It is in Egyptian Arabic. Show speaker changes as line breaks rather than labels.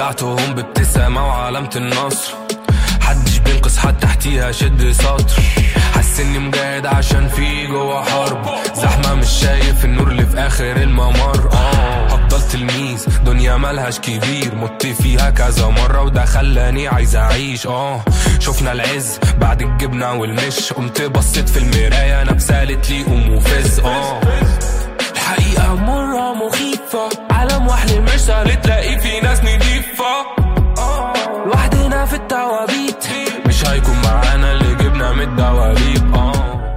ودعتهم بابتسامة وعلامة النصر حدش بينقص حد تحتيها شد سطر حاسس اني مجاهد عشان في جوا حرب زحمة مش شايف النور اللي في اخر الممر اه هفضل تلميذ دنيا ملهاش كبير مت فيها كذا مرة وده خلاني عايز اعيش اه شفنا العز بعد الجبنة والمش قمت بصيت في المراية نفسها قالت لي قوم وفز اه الحقيقة مرة مخيفة عالم وحلي مش سهل تلاقي في ناس نضيفة لوحدنا في التوابيت مش هيكون معانا اللي جبنا من الدواليب اه